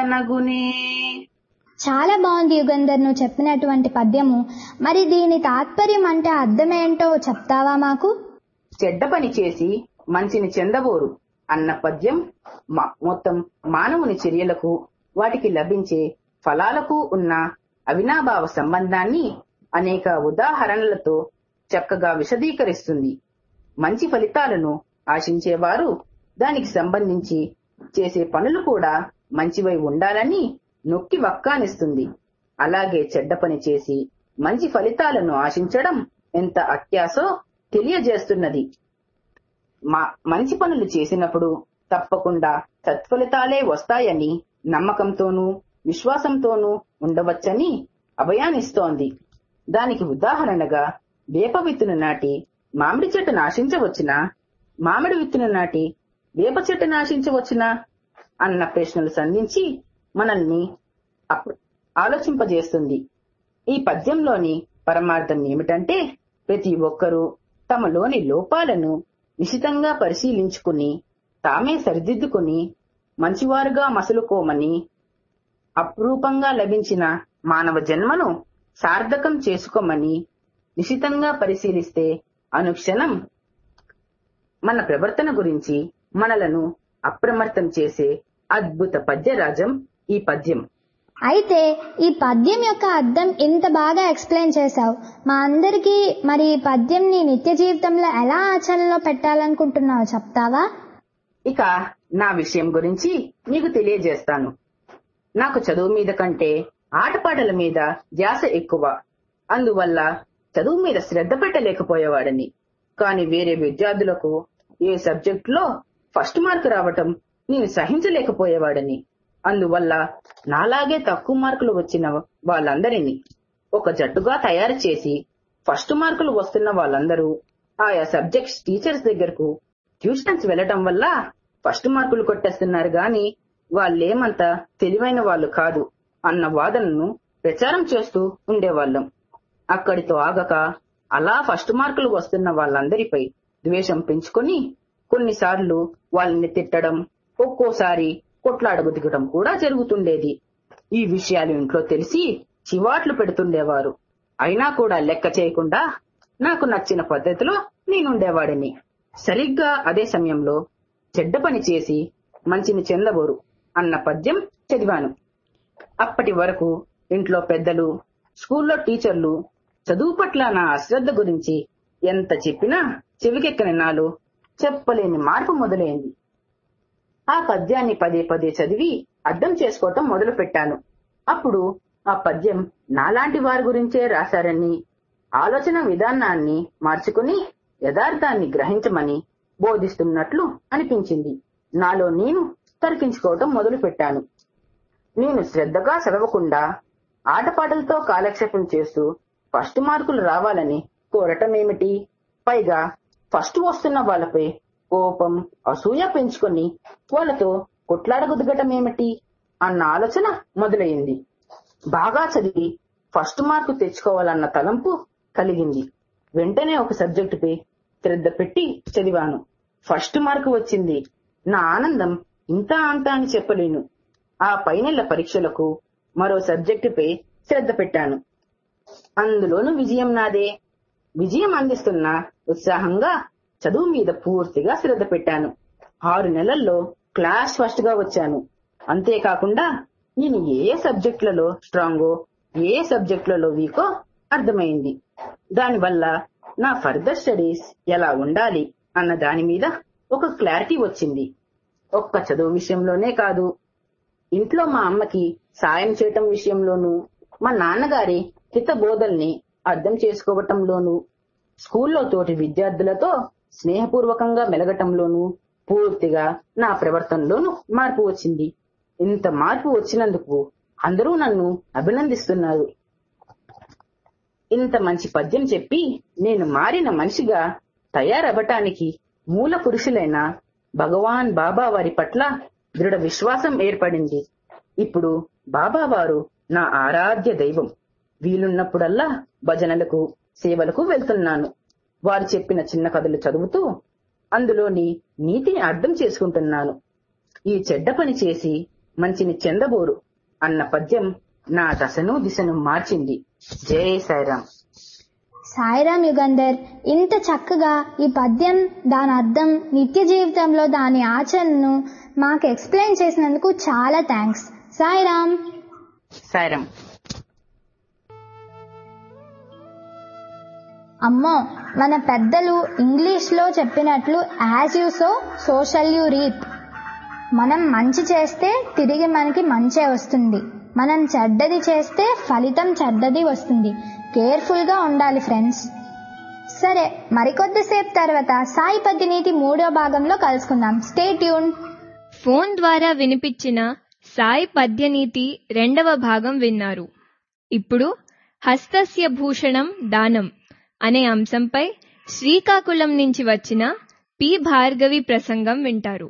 నగునే చాలా బాగుంది యుగంధర్ నువ్వు చెప్పినటువంటి పద్యము మరి దీని తాత్పర్యం అంటే అర్థమేంటో చెప్తావా మాకు చెడ్డ పని చేసి మంచిని చెందబోరు అన్న పద్యం మ- మొత్తం మానవుని చర్యలకు వాటికి లభించే ఫలాలకు ఉన్న అవినాభావ సంబంధాన్ని అనేక ఉదాహరణలతో చక్కగా విశదీకరిస్తుంది మంచి ఫలితాలను ఆశించేవారు దానికి సంబంధించి చేసే పనులు కూడా మంచివై ఉండాలని నొక్కి వక్కానిస్తుంది అలాగే చెడ్డ పని చేసి మంచి ఫలితాలను ఆశించడం ఎంత అత్యాసో తెలియజేస్తున్నది మా మంచి పనులు చేసినప్పుడు తప్పకుండా సత్ఫలితాలే వస్తాయని నమ్మకంతోనూ విశ్వాసంతోనూ ఉండవచ్చని అభయాన్నిస్తోంది దానికి ఉదాహరణగా వేప విత్తును నాటి మామిడి చెట్టును ఆశించవచ్చునా మామిడి విత్తును నాటి వేప చెట్టును ఆశించవచ్చునా అన్న ప్రశ్నలు సంధించి మనల్ని అప్- ఆలోచింపజేస్తుంది ఈ పద్యంలోని పరమార్థం ఏమిటంటే ప్రతి ఒక్కరూ తమలోని లోపాలను నిశితంగా పరిశీలించుకుని తామే సరిదిద్దుకుని మంచివారుగా మసులుకోమని అపురూపంగా లభించిన మానవ జన్మను సార్థకం చేసుకోమని నిశితంగా పరిశీలిస్తే అనుక్షణం మన ప్రవర్తన గురించి మనలను అప్రమత్తం చేసే అద్భుత పద్యరాజం ఈ పద్యం అయితే ఈ పద్యం యొక్క అర్థం ఇంత బాగా ఎక్స్ప్లెయిన్ చేశావు మా అందరికీ మరి ఈ పద్యంని నిత్య జీవితంలో ఎలా ఆచరణలో పెట్టాలనుకుంటున్నావు చెప్తావా ఇక నా విషయం గురించి మీకు తెలియజేస్తాను నాకు చదువు మీద కంటే ఆటపాటల మీద ధ్యాస ఎక్కువ అందువల్ల చదువు మీద శ్రద్ధ పెట్టలేకపోయేవాడని కానీ వేరే విద్యార్థులకు ఏ సబ్జెక్టులో ఫస్ట్ మార్క్ రావటం నేను సహించలేకపోయేవాడని అందువల్ల నాలాగే తక్కువ మార్కులు వచ్చిన వాళ్ళందరినీ ఒక జట్టుగా తయారు చేసి ఫస్ట్ మార్కులు వస్తున్న వాళ్ళందరూ ఆయా సబ్జెక్ట్స్ టీచర్స్ దగ్గరకు ట్యూషన్స్ వెళ్లటం వల్ల ఫస్ట్ మార్కులు కొట్టేస్తున్నారు గాని వాళ్ళేమంత తెలివైన వాళ్ళు కాదు అన్న వాదనను ప్రచారం చేస్తూ ఉండేవాళ్ళం అక్కడితో ఆగక అలా ఫస్ట్ మార్కులు వస్తున్న వాళ్ళందరిపై ద్వేషం పెంచుకొని కొన్నిసార్లు వాళ్ళని తిట్టడం ఒక్కోసారి కొట్లాడగు దిగడం కూడా జరుగుతుండేది ఈ విషయాలు ఇంట్లో తెలిసి చివాట్లు పెడుతుండేవారు అయినా కూడా లెక్క చేయకుండా నాకు నచ్చిన పద్ధతిలో నేనుండేవాడిని సరిగ్గా అదే సమయంలో చెడ్డ పని చేసి మంచిని చెందబోరు అన్న పద్యం చదివాను అప్పటి వరకు ఇంట్లో పెద్దలు స్కూల్లో టీచర్లు చదువు పట్ల నా అశ్రద్ధ గురించి ఎంత చెప్పినా చెవికెక్కని నాలో చెప్పలేని మార్పు మొదలైంది ఆ పద్యాన్ని పదే పదే చదివి అర్థం చేసుకోవటం మొదలు పెట్టాను అప్పుడు ఆ పద్యం నాలాంటి వారి గురించే రాశారని ఆలోచన విధానాన్ని మార్చుకుని యథార్థాన్ని గ్రహించమని బోధిస్తున్నట్లు అనిపించింది నాలో నేను తర్కించుకోవటం మొదలు పెట్టాను నేను శ్రద్ధగా చదవకుండా ఆటపాటలతో కాలక్షేపం చేస్తూ ఫస్ట్ మార్కులు రావాలని కోరటమేమిటి పైగా ఫస్ట్ వస్తున్న వాళ్ళపై కోపం అసూయ పెంచుకొని వాళ్ళతో కొట్లాడగొదగటమేమిటి అన్న ఆలోచన మొదలైంది బాగా చదివి ఫస్ట్ మార్కు తెచ్చుకోవాలన్న తలంపు కలిగింది వెంటనే ఒక సబ్జెక్టుపై శ్రద్ధ పెట్టి చదివాను ఫస్ట్ మార్కు వచ్చింది నా ఆనందం ఇంత అంత అని చెప్పలేను ఆ పైనెళ్ల పరీక్షలకు మరో సబ్జెక్టుపై శ్రద్ధ పెట్టాను అందులోనూ విజయం నాదే విజయం అందిస్తున్న ఉత్సాహంగా చదువు మీద పూర్తిగా శ్రద్ధ పెట్టాను ఆరు నెలల్లో క్లాస్ ఫస్ట్ గా వచ్చాను అంతేకాకుండా నేను ఏ సబ్జెక్టులలో స్ట్రాంగో ఏ సబ్జెక్టులలో వీకో అర్థమైంది దానివల్ల నా ఫర్దర్ స్టడీస్ ఎలా ఉండాలి అన్న దాని మీద ఒక క్లారిటీ వచ్చింది ఒక్క చదువు విషయంలోనే కాదు ఇంట్లో మా అమ్మకి సాయం చేయటం విషయంలోనూ మా నాన్నగారి హిత బోధల్ని అర్థం చేసుకోవటంలోనూ స్కూల్లో తోటి విద్యార్థులతో స్నేహపూర్వకంగా మెలగటంలోనూ పూర్తిగా నా ప్రవర్తనలోనూ మార్పు వచ్చింది ఇంత మార్పు వచ్చినందుకు అందరూ నన్ను అభినందిస్తున్నారు ఇంత మంచి పద్యం చెప్పి నేను మారిన మనిషిగా తయారవ్వటానికి మూల పురుషులైన భగవాన్ బాబా వారి పట్ల దృఢ విశ్వాసం ఏర్పడింది ఇప్పుడు బాబా వారు నా ఆరాధ్య దైవం వీలున్నప్పుడల్లా భజనలకు సేవలకు వెళ్తున్నాను వారు చెప్పిన చిన్న కథలు చదువుతూ అందులోని నీతిని అర్థం చేసుకుంటున్నాను ఈ చెడ్డ పని చేసి మంచిని చెందబోరు అన్న పద్యం నా దశను దిశను మార్చింది జై సాయిరాం సాయిరామ్ యుగంధర్ ఇంత చక్కగా ఈ పద్యం దాని అర్థం నిత్య జీవితంలో దాని ఆచరణను మాకు ఎక్స్ప్లెయిన్ చేసినందుకు చాలా థ్యాంక్స్ సాయిరామ్ సాయిరాం అమ్మో మన పెద్దలు ఇంగ్లీష్లో చెప్పినట్లు as you sow so shall you reap మనం మంచి చేస్తే తిరిగి మనకి మంచే వస్తుంది మనం చెడ్డది చేస్తే ఫలితం చెడ్డది వస్తుంది కేర్ఫుల్గా ఉండాలి ఫ్రెండ్స్ సరే మరికొద్దిసేపు తర్వాత సాయి పద్యనీతి మూడో భాగంలో కలుసుకుందాం స్టే ట్యూన్ ఫోన్ ద్వారా వినిపించిన సాయి పద్యనీతి రెండవ భాగం విన్నారు ఇప్పుడు హస్తస్య భూషణం దానం అనే అంశంపై శ్రీకాకుళం నుంచి వచ్చిన పి భార్గవి ప్రసంగం వింటారు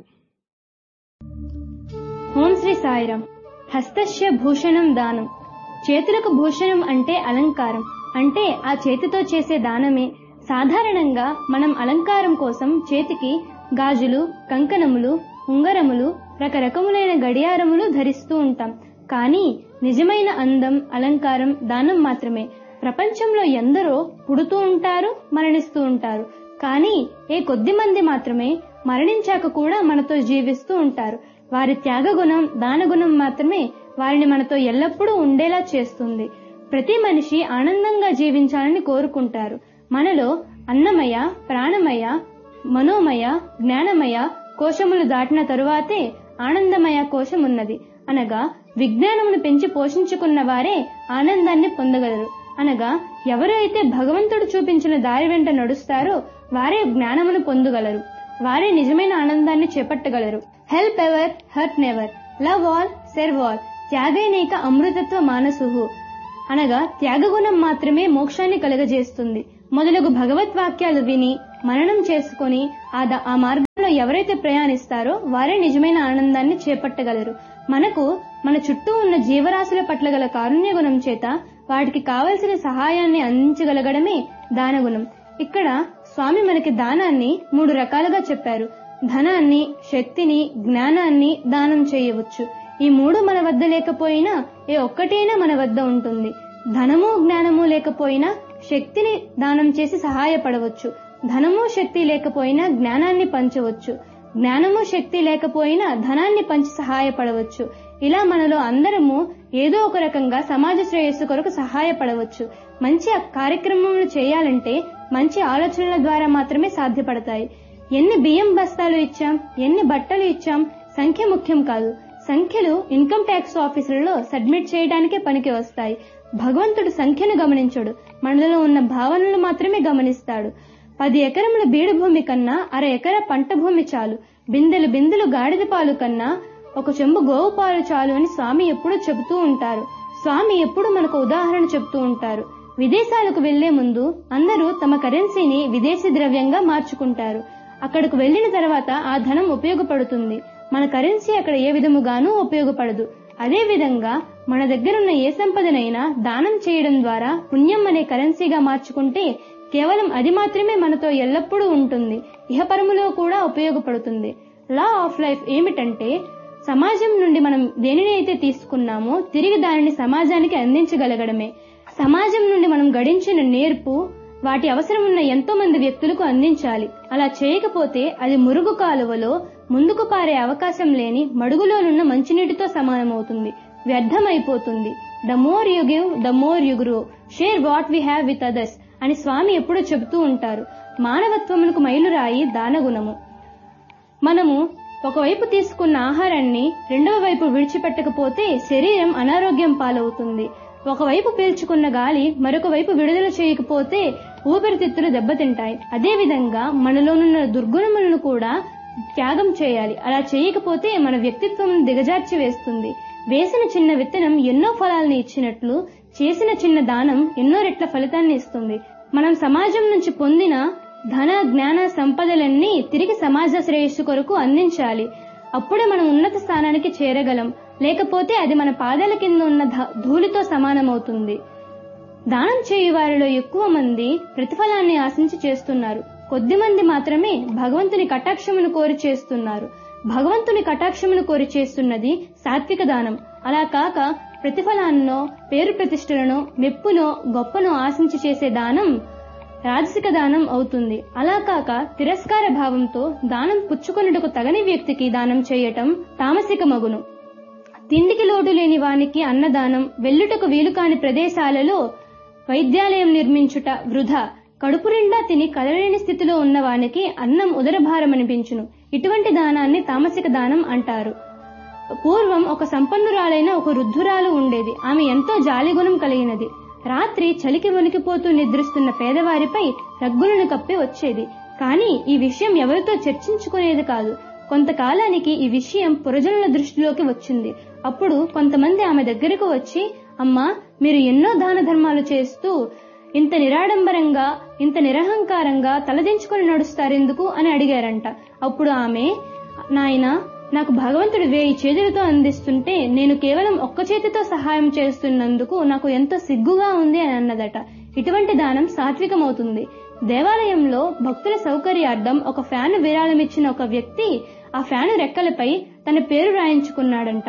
ఓం శ్రీ సాయిరాం హస్తస్య భూషణం దానం చేతులకు భూషణం అంటే అలంకారం అంటే ఆ చేతితో చేసే దానమే సాధారణంగా మనం అలంకారం కోసం చేతికి గాజులు కంకణములు ఉంగరములు రకరకములైన గడియారములు ధరిస్తూ ఉంటాం కానీ నిజమైన అందం అలంకారం దానం మాత్రమే ప్రపంచంలో ఎందరో పుడుతూ ఉంటారు మరణిస్తూ ఉంటారు కానీ ఏ కొద్ది మంది మాత్రమే మరణించాక కూడా మనతో జీవిస్తూ ఉంటారు వారి త్యాగగుణం దానగుణం మాత్రమే వారిని మనతో ఎల్లప్పుడూ ఉండేలా చేస్తుంది ప్రతి మనిషి ఆనందంగా జీవించాలని కోరుకుంటారు మనలో అన్నమయ ప్రాణమయ మనోమయ జ్ఞానమయ కోశములు దాటిన తరువాతే ఆనందమయ కోశం ఉన్నది అనగా విజ్ఞానమును పెంచి పోషించుకున్న వారే ఆనందాన్ని పొందగలరు అనగా ఎవరైతే భగవంతుడు చూపించిన దారి వెంట నడుస్తారో వారే జ్ఞానమును పొందగలరు వారే నిజమైన ఆనందాన్ని చేపట్టగలరు help ever hurt never love all serve all త్యాగైనేక అమృతత్వ మానసుహు అనగా త్యాగగుణం మాత్రమే మోక్షాన్ని కలుగజేస్తుంది మొదలగు భగవద్వాక్యాలు విని మననం చేసుకొని ఆ ద- ఆ మార్గంలో ఎవరైతే ప్రయాణిస్తారో వారే నిజమైన ఆనందాన్ని చేపట్టగలరు మనకు మన చుట్టూ ఉన్న జీవరాశుల పట్ల గల కారుణ్య గుణం చేత వాటికి కావలసిన సహాయాన్ని అందించగలగడమే దానగుణం ఇక్కడ స్వామి మనకి దానాన్ని మూడు రకాలుగా చెప్పారు ధనాన్ని శక్తిని జ్ఞానాన్ని దానం చేయవచ్చు ఈ మూడు మన వద్ద లేకపోయినా ఏ ఒక్కటైనా మన వద్ద ఉంటుంది ధనము జ్ఞానము లేకపోయినా శక్తిని దానం చేసి సహాయపడవచ్చు ధనము శక్తి లేకపోయినా జ్ఞానాన్ని పంచవచ్చు జ్ఞానము శక్తి లేకపోయినా ధనాన్ని పంచి సహాయపడవచ్చు ఇలా మనలో అందరము ఏదో ఒక రకంగా సమాజ శ్రేయస్సు కొరకు సహాయపడవచ్చు మంచి కార్యక్రమములు చేయాలంటే మంచి ఆలోచనల ద్వారా మాత్రమే సాధ్యపడతాయి ఎన్ని బియ్యం బస్తాలు ఇచ్చాం ఎన్ని బట్టలు ఇచ్చాం సంఖ్య ముఖ్యం కాదు సంఖ్యలు ఇన్కమ్ ట్యాక్స్ ఆఫీసులలో సబ్మిట్ చేయడానికే పనికి వస్తాయి భగవంతుడు సంఖ్యను గమనించడు మనలో ఉన్న భావనలు మాత్రమే గమనిస్తాడు పది ఎకరముల బీడు భూమి కన్నా అర ఎకర పంట భూమి చాలు బిందెలు బిందెలు గాడిద పాలు కన్నా ఒక చెంబు గోవు పాలు చాలు అని స్వామి ఎప్పుడూ చెబుతూ ఉంటారు స్వామి ఎప్పుడు మనకు ఉదాహరణ చెబుతూ ఉంటారు విదేశాలకు వెళ్లే ముందు అందరూ తమ కరెన్సీని విదేశీ ద్రవ్యంగా మార్చుకుంటారు అక్కడకు వెళ్లిన తర్వాత ఆ ధనం ఉపయోగపడుతుంది మన కరెన్సీ అక్కడ ఏ విధముగానూ ఉపయోగపడదు అదే విధంగా మన దగ్గరున్న ఏ సంపదనైనా దానం చేయడం ద్వారా పుణ్యం అనే కరెన్సీగా మార్చుకుంటే కేవలం అది మాత్రమే మనతో ఎల్లప్పుడూ ఉంటుంది ఇహపరములో కూడా ఉపయోగపడుతుంది లా ఆఫ్ లైఫ్ ఏమిటంటే సమాజం నుండి మనం దేనినైతే తీసుకున్నామో తిరిగి దానిని సమాజానికి అందించగలగడమే సమాజం నుండి మనం గడించిన నేర్పు వాటి అవసరం ఉన్న ఎంతో మంది వ్యక్తులకు అందించాలి అలా చేయకపోతే అది మురుగు కాలువలో ముందుకు పారే అవకాశం లేని మడుగులోనున్న మంచినీటితో సమానమవుతుంది వ్యర్థమైపోతుంది the more you give the more you grow share what we have with others అని స్వామి ఎప్పుడూ చెబుతూ ఉంటారు మానవత్వమునకు మైలురాయి దానగుణము మనము ఒకవైపు తీసుకున్న ఆహారాన్ని రెండవ వైపు విడిచిపెట్టకపోతే శరీరం అనారోగ్యం పాలవుతుంది ఒకవైపు పీల్చుకున్న గాలి మరొక వైపు విడుదల చేయకపోతే ఊపిరితిత్తులు దెబ్బతింటాయి అదేవిధంగా మనలోనున్న దుర్గుణములను కూడా త్యాగం చేయాలి అలా చేయకపోతే మన వ్యక్తిత్వం దిగజార్చి వేస్తుంది వేసిన చిన్న విత్తనం ఎన్నో ఫలాల్ని ఇచ్చినట్లు చేసిన చిన్న దానం ఎన్నో రెట్ల ఫలితాన్ని ఇస్తుంది మనం సమాజం నుంచి పొందిన ధన జ్ఞాన సంపదలన్నీ తిరిగి సమాజ శ్రేయస్సు కొరకు అందించాలి అప్పుడే మనం ఉన్నత స్థానానికి చేరగలం లేకపోతే అది మన పాదాల కింద ఉన్న ధ- ధూళితో సమానమవుతుంది దానం చేయు వారిలో ఎక్కువ మంది ప్రతిఫలాన్ని ఆశించి చేస్తున్నారు కొద్ది మంది మాత్రమే భగవంతుని కటాక్షమును కోరి చేస్తున్నారు భగవంతుని కటాక్షమును కోరి చేస్తున్నది సాత్విక దానం అలా కాక ప్రతిఫలాన్నో పేరు ప్రతిష్టలను మెప్పునో గొప్పనో ఆశించి చేసే దానం రాజసిక దానం అవుతుంది అలా కాక తిరస్కార భావంతో దానం పుచ్చుకొనుటకు తగని వ్యక్తికి దానం చేయటం తామసిక మగును తిండికి లోటు లేని వానికి అన్నదానం వెల్లుటకు వీలు కాని ప్రదేశాలలో వైద్యాలయం నిర్మించుట వృధా కడుపు నిండా తిని కదలేని స్థితిలో ఉన్న వానికి అన్నం ఉదరభారం అనిపించును ఇటువంటి దానాన్ని తామసిక దానం అంటారు పూర్వం ఒక సంపన్నురాలైన ఒక వృద్ధురాలు ఉండేది ఆమె ఎంతో జాలిగుణం కలిగినది రాత్రి చలికి వణికిపోతూ నిద్రిస్తున్న పేదవారిపై రగ్గులను కప్పి వచ్చేది కానీ ఈ విషయం ఎవరితో చర్చించుకునేది కాదు కొంతకాలానికి ఈ విషయం పురజనుల దృష్టిలోకి వచ్చింది అప్పుడు కొంతమంది ఆమె దగ్గరకు వచ్చి అమ్మా మీరు ఎన్నో దాన ధర్మాలు చేస్తూ ఇంత నిరాడంబరంగా ఇంత నిరహంకారంగా తలదించుకొని నడుస్తారెందుకు అని అడిగారంట అప్పుడు ఆమె నాయనా నాకు భగవంతుడు వేయి చేతులతో అందిస్తుంటే నేను కేవలం ఒక్క చేతితో సహాయం చేస్తున్నందుకు నాకు ఎంతో సిగ్గుగా ఉంది అని అన్నదట ఇటువంటి దానం సాత్వికమవుతుంది దేవాలయంలో భక్తుల సౌకర్యార్థం ఒక ఫ్యాను విరాళమిచ్చిన ఒక వ్యక్తి ఆ ఫ్యాను రెక్కలపై తన పేరు రాయించుకున్నాడంట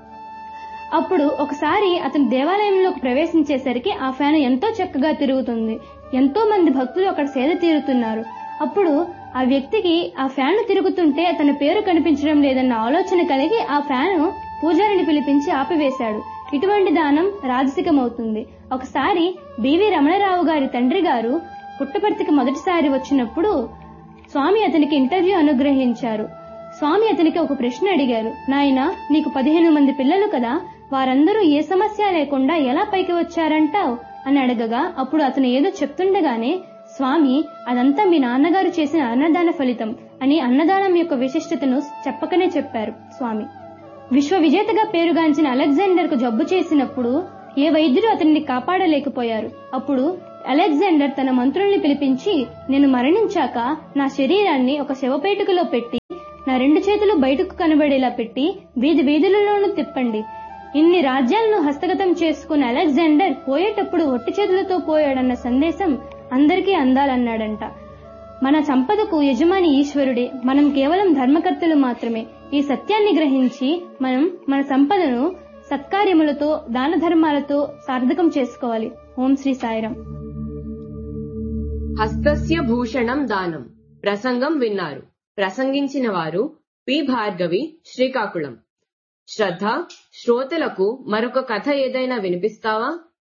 అప్పుడు ఒకసారి అతను దేవాలయంలోకి ప్రవేశించేసరికి ఆ ఫ్యాన్ ఎంతో చక్కగా తిరుగుతుంది ఎంతో మంది భక్తులు అక్కడ సేద తీరుతున్నారు అప్పుడు ఆ వ్యక్తికి ఆ ఫ్యాన్ తిరుగుతుంటే తన పేరు కనిపించడం లేదన్న ఆలోచన కలిగి ఆ ఫ్యాన్ పూజారిని పిలిపించి ఆపివేశాడు ఇటువంటి దానం రాజసికమవుతుంది ఒకసారి బివి రమణరావు గారి తండ్రి గారు పుట్టపర్తికి మొదటిసారి వచ్చినప్పుడు స్వామి అతనికి ఇంటర్వ్యూ అనుగ్రహించారు స్వామి అతనికి ఒక ప్రశ్న అడిగారు నాయన నీకు పదిహేను మంది పిల్లలు కదా వారందరూ ఏ సమస్య లేకుండా ఎలా పైకి వచ్చారంటావు అని అడగగా అప్పుడు అతను ఏదో చెప్తుండగానే స్వామి అదంతా మీ నాన్నగారు చేసిన అన్నదాన ఫలితం అని అన్నదానం యొక్క విశిష్టతను చెప్పకనే చెప్పారు స్వామి విశ్వ విజేతగా పేరుగాంచిన అలెగ్జాండర్ కు జబ్బు చేసినప్పుడు ఏ వైద్యుడు అతన్ని కాపాడలేకపోయారు అప్పుడు అలెగ్జాండర్ తన మంత్రుల్ని పిలిపించి నేను మరణించాక నా శరీరాన్ని ఒక శవపేటికలో పెట్టి నా రెండు చేతులు బయటకు కనబడేలా పెట్టి వీధి వీధులలోనూ తిప్పండి ఇన్ని రాజ్యాలను హస్తగతం చేసుకున్న అలెగ్జాండర్ పోయేటప్పుడు ఒట్టి చేతులతో పోయాడన్న సందేశం అందరికీ అందాలన్నాడంట మన సంపదకు యజమాని ఈశ్వరుడే మనం కేవలం ధర్మకర్తలు మాత్రమే ఈ సత్యాన్ని గ్రహించి మనం మన సంపదను సత్కార్యములతో దాన ధర్మాలతో సార్థకం చేసుకోవాలి ఓం శ్రీ సాయిరాం హస్తస్య భూషణం దానం ప్రసంగం విన్నారు ప్రసంగించిన వారు పి భార్గవి శ్రీకాకుళం శ్రద్ధ శ్రోతలకు మరొక కథ ఏదైనా వినిపిస్తావా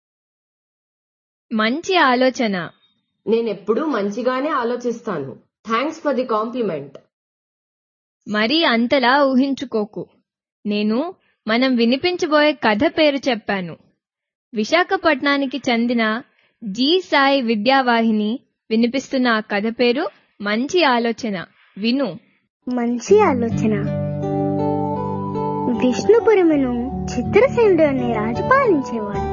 మంచి ఆలోచన నేనెప్పుడూ మంచిగానే ఆలోచిస్తాను థ్యాంక్స్ ఫర్ ది కాంప్లిమెంట్ మరీ అంతలా ఊహించుకోకు నేను మనం వినిపించబోయే కథ పేరు చెప్పాను విశాఖపట్నానికి చెందిన జి సాయి విద్యావాహిని వినిపిస్తున్న ఆ కథ పేరు మంచి ఆలోచన విను మంచి ఆలోచన విష్ణుపురమును చిత్రసేనుడు అనే రాజు పాలించేవాడు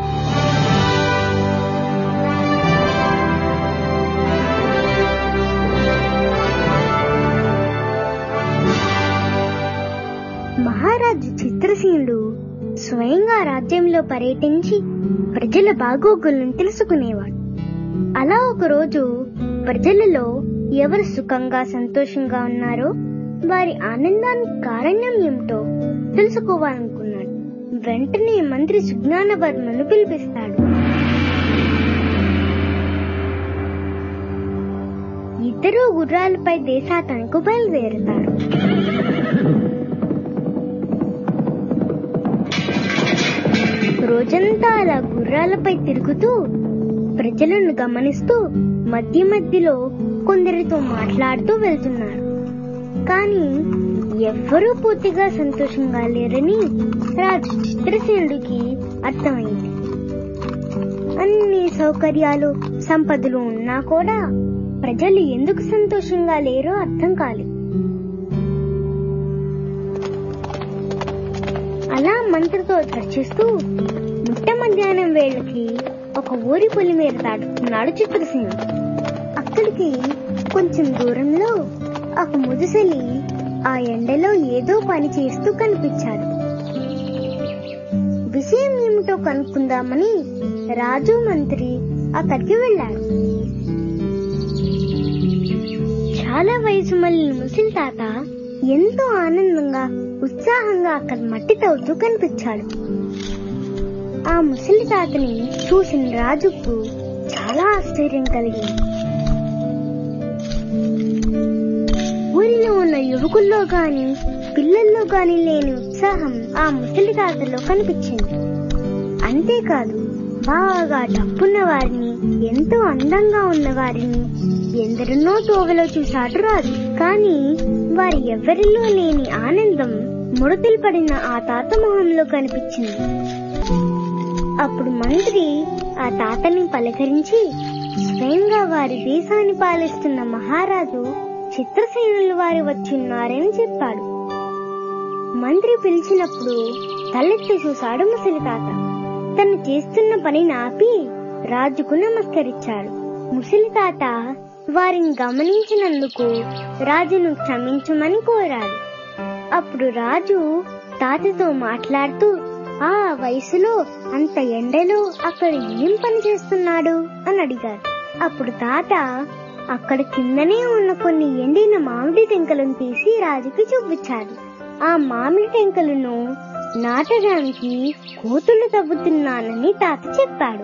మహారాజు చిత్రసేనుడు స్వయంగా రాజ్యంలో పర్యటించి ప్రజల బాగోగులను తెలుసుకునేవాడు అలా ఒకరోజు ప్రజలలో ఎవరు సుఖంగా సంతోషంగా ఉన్నారో వారి ఆనందానికి కారణం ఏమిటో తెలుసుకోవాలనుకున్నాడు వెంటనే మంత్రి సుజ్ఞాన వర్మను పిలిపిస్తాడు ఇద్దరు గుర్రాలపై దేశాతనకు బయలుదేరుతారు రోజంతా అలా గుర్రాలపై తిరుగుతూ ప్రజలను గమనిస్తూ మధ్య మధ్యలో కొందరితో మాట్లాడుతూ వెళ్తున్నారు కానీ ఎవ్వరూ పూర్తిగా సంతోషంగా లేరని రాజు చిత్రసేనుడికి అర్థమైంది అన్ని సౌకర్యాలు సంపదలు ఉన్నా కూడా ప్రజలు ఎందుకు సంతోషంగా లేరో అర్థం కాలేదు అలా మంత్రితో చర్చిస్తూ ముట్ట మధ్యాహ్నం వేళకి ఒక ఊరి పులి మీద దాటుతున్నాడు చిత్రసేనుడు అక్కడికి కొంచెం దూరంలో ఒక ముదుసలి ఆ ఎండలో ఏదో పని చేస్తూ కనిపించాడు విషయం ఏమిటో కనుక్కుందామని రాజు మంత్రి అక్కడికి వెళ్ళాడు చాలా వయసు మళ్ళీ ముసిలి తాత ఎంతో ఆనందంగా ఉత్సాహంగా అక్కడ మట్టి తవ్వుతూ కనిపించాడు ఆ ముసలి తాతని చూసిన రాజుకు చాలా ఆశ్చర్యం కలిగింది ఊరిలో ఉన్న యువకుల్లో గాని పిల్లల్లో గాని లేని ఉత్సాహం ఆ ముసలి తాతలో కనిపించింది అంతేకాదు బాగా డబ్బున్న వారిని ఎంతో అందంగా ఉన్న వారిని ఎందరినో తోవలో చూశాడు రాజు కానీ వారి ఎవరిలో లేని ఆనందం ముడతలు పడిన ఆ తాత మొహంలో కనిపించింది అప్పుడు మంత్రి ఆ తాతని పలకరించి స్వయంగా వారి దేశాన్ని పాలిస్తున్న మహారాజు చిత్రసేనులు వారి వచ్చిన్నారని చెప్పాడు మంత్రి పిలిచినప్పుడు తలెత్తి చూశాడు ముసలి తాత తను చేస్తున్న పనిని ఆపి రాజుకు నమస్కరించాడు ముసలి తాత వారిని గమనించినందుకు రాజును క్షమించమని కోరాడు అప్పుడు రాజు తాతతో మాట్లాడుతూ ఆ వయసులో అంత ఎండలో అక్కడ ఏం పని చేస్తున్నాడు అని అడిగాడు అప్పుడు తాత అక్కడ కిందనే ఉన్న కొన్ని ఎండిన మామిడి టెంకలను తీసి రాజుకి చూపించాడు ఆ మామిడి టెంకలను నాటడానికి కోతులు తవ్వుతున్నానని తాత చెప్పాడు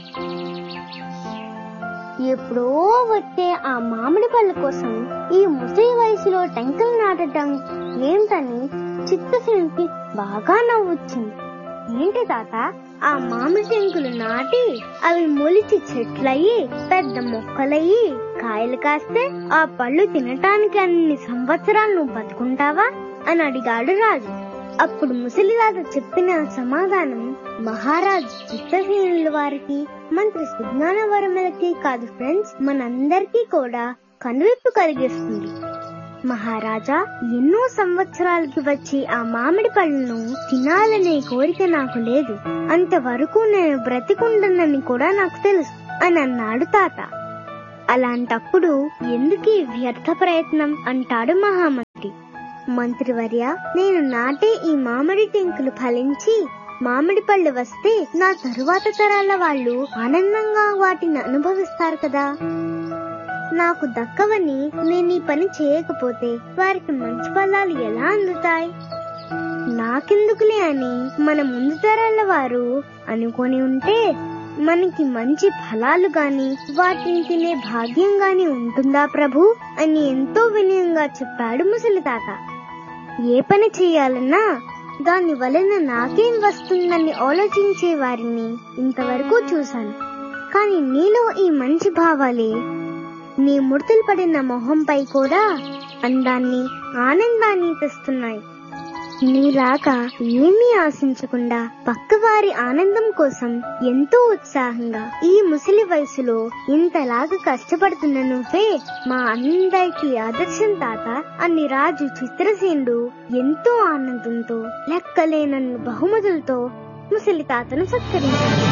ఎప్పుడో వచ్చే ఆ మామిడి పళ్ళ కోసం ఈ ముసలి వయసులో టెంకలు నాటడం ఏంటని చిత్తసేనికి బాగా నవ్వొచ్చింది ఏంటి తాత ఆ మామిడి టెంకులు నాటి అవి మొలిచి చెట్లయి పెద్ద మొక్కలయ్యి కాయలు కాస్తే ఆ పళ్ళు తినటానికి అన్ని సంవత్సరాలు నువ్వు బతుకుంటావా అని అడిగాడు రాజు అప్పుడు ముసలిదాత చెప్పిన సమాధానం మహారాజ్ చిత్తసేనుల వారికి మంత్రి సుజ్ఞాన వరములకి కాదు ఫ్రెండ్స్ మనందరికీ కూడా కనువిప్పు కలిగిస్తుంది మహారాజా ఎన్నో సంవత్సరాలకి వచ్చి ఆ మామిడి పళ్ళను తినాలనే కోరిక నాకు లేదు అంతవరకు నేను బ్రతికుండనని కూడా నాకు తెలుసు అని అన్నాడు తాత అలాంటప్పుడు ఎందుకీ వ్యర్థ ప్రయత్నం అంటాడు మహామంత్రి మంత్రివర్య నేను నాటే ఈ మామిడి టెంకులు ఫలించి మామిడి పళ్ళు వస్తే నా తరువాత తరాల వాళ్ళు ఆనందంగా వాటిని అనుభవిస్తారు కదా నాకు దక్కవని నేను ఈ పని చేయకపోతే వారికి మంచి ఫలాలు ఎలా అందుతాయి నాకెందుకులే అని మన ముందు తరాల వారు అనుకొని ఉంటే మనకి మంచి ఫలాలు గాని వాటిని తినే భాగ్యం గాని ఉంటుందా ప్రభు అని ఎంతో వినయంగా చెప్పాడు ముసలి తాత ఏ పని చేయాలన్నా దాని వలన నాకేం వస్తుందని ఆలోచించే వారిని ఇంతవరకు చూశాను కానీ నీలో ఈ మంచి భావాలే నీ ముడతలు పడిన మొహంపై కూడా అందాన్ని ఆనందాన్ని తెస్తున్నాయి నీలాగా ఏమీ ఆశించకుండా పక్కవారి ఆనందం కోసం ఎంతో ఉత్సాహంగా ఈ ముసలి వయసులో ఇంతలాగా కష్టపడుతున్న నువ్వే మా అందరికీ ఆదర్శం తాత అని రాజు చిత్రసేనుడు ఎంతో ఆనందంతో లెక్కలేనన్ను బహుమతులతో ముసలి తాతను సత్కరించాడు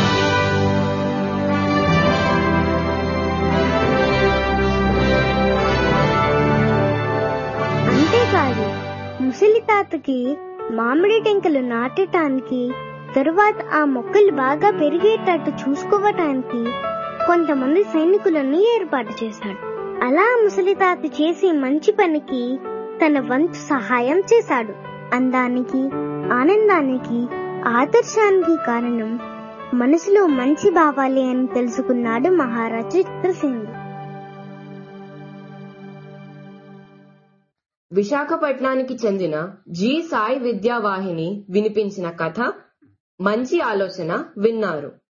అంతేకాదు ముసలి తాతకి మామిడి టెంకలు నాటటానికి తరువాత ఆ మొక్కలు బాగా పెరిగేటట్టు చూసుకోవటానికి కొంతమంది సైనికులను ఏర్పాటు చేశాడు అలా ముసలి తాత చేసే మంచి పనికి తన వంతు సహాయం చేశాడు అందానికి ఆనందానికి ఆదర్శానికి కారణం మనసులో మంచి భావాలే అని తెలుసుకున్నాడు మహారాజు చిత్రసేనుడు విశాఖపట్నానికి చెందిన జి సాయి విద్యావాహిని వినిపించిన కథ మంచి ఆలోచన విన్నారు